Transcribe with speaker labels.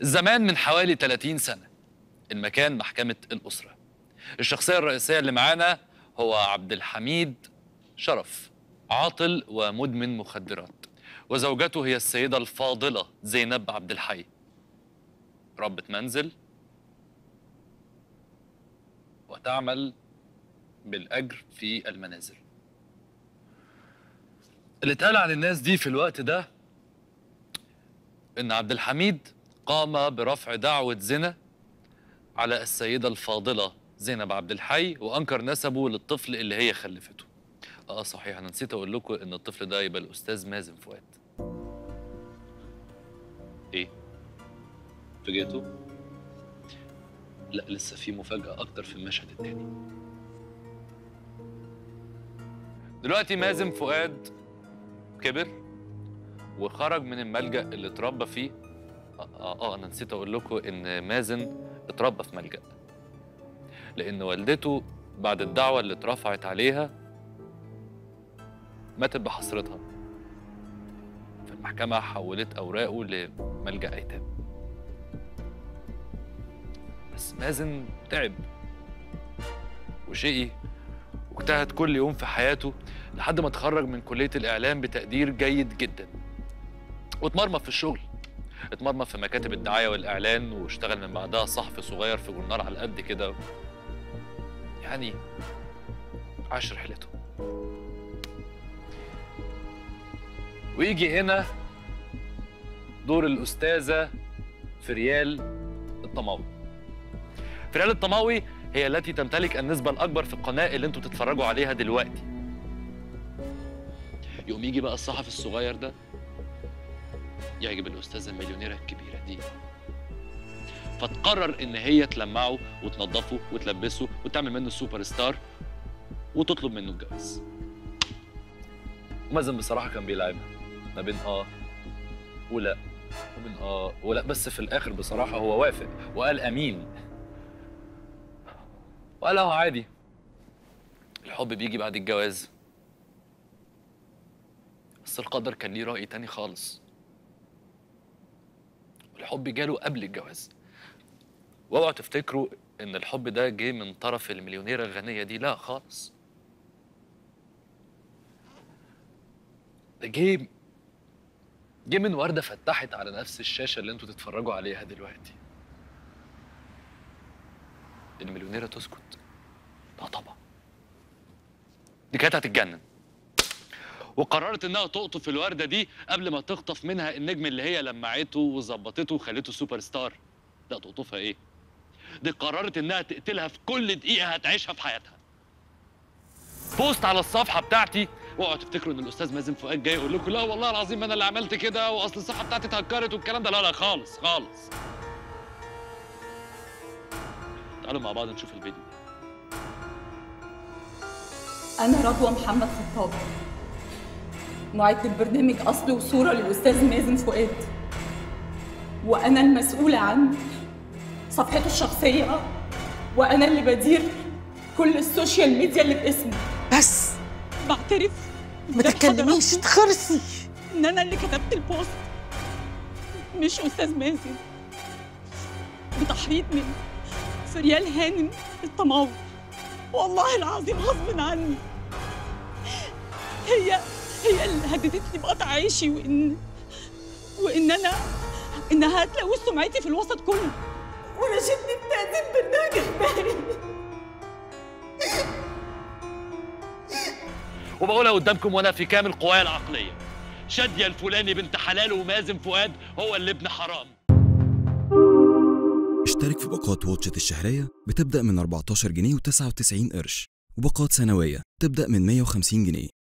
Speaker 1: زمان من حوالي 30 سنة المكان محكمة الأسرة الشخصية الرئيسية اللي معانا هو عبد الحميد شرف عاطل ومدمن مخدرات وزوجته هي السيدة الفاضلة زينب عبد الحي ربة منزل وتعمل بالأجر في المنازل اللي اتقال عن الناس دي في الوقت ده إن عبد الحميد قام برفع دعوة زنا على السيدة الفاضلة زينب عبد الحي وأنكر نسبه للطفل اللي هي خلفته اه صحيح انا نسيت اقول لكم ان الطفل ده يبقى الاستاذ مازن فؤاد ايه فاجئته لا لسه في مفاجأة أكتر في المشهد التاني دلوقتي مازن فؤاد كبر وخرج من الملجأ اللي اتربى فيه آه, آه, آه أنا نسيت أقول لكم إن مازن اتربى في ملجأ لأن والدته بعد الدعوة اللي اترفعت عليها ماتت بحسرتها فالمحكمة حولت أوراقه لملجأ أيتام بس مازن تعب وشقي واجتهد كل يوم في حياته لحد ما اتخرج من كلية الإعلام بتقدير جيد جدا واتمرمط في الشغل اتمرمط في مكاتب الدعاية والإعلان واشتغل من بعدها صحفي صغير في جورنال على قد كده يعني عاش رحلته ويجي هنا دور الأستاذة فريال الطماوي فريال الطماوي هي التي تمتلك النسبة الأكبر في القناة اللي انتوا بتتفرجوا عليها دلوقتي يقوم يجي بقى الصحفي الصغير ده يعجب الأستاذة المليونيرة الكبيرة دي فتقرر إن هي تلمعه وتنظفه وتلبسه وتعمل منه السوبر ستار وتطلب منه الجواز ومازن بصراحة كان بيلعبها ما بين آه ولا ما بين آه ولا بس في الآخر بصراحة هو وافق وقال أمين وقال له عادي الحب بيجي بعد الجواز بس القدر كان ليه رأي تاني خالص الحب جاله قبل الجواز واوعوا تفتكروا ان الحب ده جه من طرف المليونيرة الغنية دي لا خالص ده جه جه من وردة فتحت على نفس الشاشة اللي انتوا تتفرجوا عليها دلوقتي المليونيرة تسكت لا طبعا دي كانت هتتجنن وقررت انها تقطف الورده دي قبل ما تخطف منها النجم اللي هي لمعته وظبطته وخلته سوبر ستار لا تقطفها ايه دي قررت انها تقتلها في كل دقيقه هتعيشها في حياتها بوست على الصفحه بتاعتي اوعوا تفتكروا ان الاستاذ مازن فؤاد جاي يقول لكم لا والله العظيم انا اللي عملت كده واصل الصفحه بتاعتي اتهكرت والكلام ده لا لا خالص خالص تعالوا مع بعض نشوف الفيديو
Speaker 2: أنا رضوى محمد خطاب معدة برنامج أصل وصورة للأستاذ مازن فؤاد وأنا المسؤولة عن صفحته الشخصية وأنا اللي بدير كل السوشيال ميديا اللي باسمه
Speaker 3: بس
Speaker 2: بعترف
Speaker 3: ما تتكلميش تخرسي
Speaker 2: إن أنا اللي كتبت البوست مش أستاذ مازن بتحريض من فريال هانم الطماوي والله العظيم غصب عني هي هي اللي هددتني بقطع عيشي وان وان انا انها هتلوث سمعتي في الوسط كله ونشدني بتقديم برنامج اخباري
Speaker 1: وبقولها قدامكم وانا في كامل قوايا العقليه شاديه الفلاني بنت حلال ومازن فؤاد هو اللي ابن حرام
Speaker 4: اشترك في باقات واتشت الشهرية بتبدأ من 14 جنيه و99 قرش وباقات سنوية تبدأ من 150 جنيه